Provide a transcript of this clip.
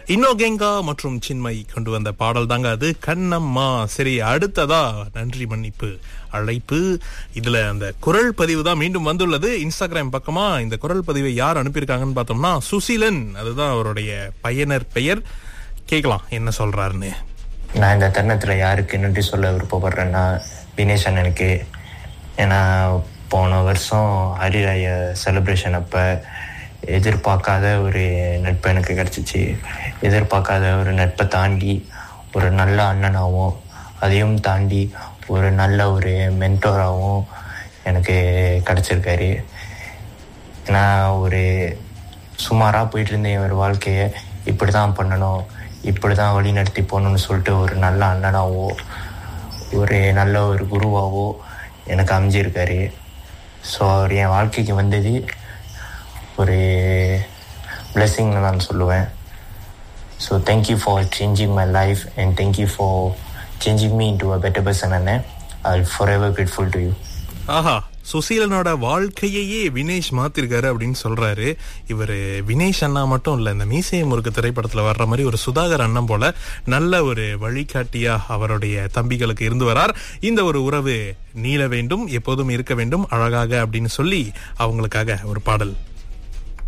இன்னோகெங்கா மற்றும் சின்மை கொண்டு வந்த பாடல் தாங்க அது கண்ணம்மா சரி அடுத்ததா நன்றி மன்னிப்பு அழைப்பு இதுல அந்த குரல் பதிவு தான் மீண்டும் வந்துள்ளது இன்ஸ்டாகிராம் பக்கமா இந்த குரல் பதிவை யார் அனுப்பியிருக்காங்கன்னு பார்த்தோம்னா சுசீலன் அதுதான் அவருடைய பயனர் பெயர் கேட்கலாம் என்ன சொல்றாருன்னு நான் இந்த தருணத்தில் யாருக்கு நன்றி சொல்ல விருப்பப்படுறேன்னா தினேஷ் அண்ணனுக்கு ஏன்னா போன வருஷம் ஹரிராய செலிப்ரேஷன் அப்போ எதிர்பார்க்காத ஒரு நட்பு எனக்கு கிடச்சிச்சு எதிர்பார்க்காத ஒரு நட்பை தாண்டி ஒரு நல்ல அண்ணனாகவும் அதையும் தாண்டி ஒரு நல்ல ஒரு மென்டோராகவும் எனக்கு கிடச்சிருக்காரு ஏன்னா ஒரு சுமாராக போயிட்டு இருந்தேன் ஒரு வாழ்க்கையை இப்படி தான் பண்ணணும் இப்படி தான் வழி நடத்தி போகணும்னு சொல்லிட்டு ஒரு நல்ல அண்ணனாவோ ஒரு நல்ல ஒரு குருவாவோ எனக்கு அமைஞ்சிருக்காரு ஸோ அவர் என் வாழ்க்கைக்கு வந்தது ஒரு பிளெஸ்ஸிங்னு நான் சொல்லுவேன் so thank you for changing my life and thank you for changing me into a better person அண்ணன் I for ever grateful to you ஆஹா சுசீலனோட வாழ்க்கையையே வினேஷ் மாத்திருக்காரு அப்படின்னு சொல்றாரு இவரு வினேஷ் அண்ணா மட்டும் இல்ல இந்த மீசைய முறுக்கு திரைப்படத்துல வர்ற மாதிரி ஒரு சுதாகர் அண்ணன் போல நல்ல ஒரு வழிகாட்டியா அவருடைய தம்பிகளுக்கு இருந்து வரார் இந்த ஒரு உறவு நீள வேண்டும் எப்போதும் இருக்க வேண்டும் அழகாக அப்படின்னு சொல்லி அவங்களுக்காக ஒரு பாடல்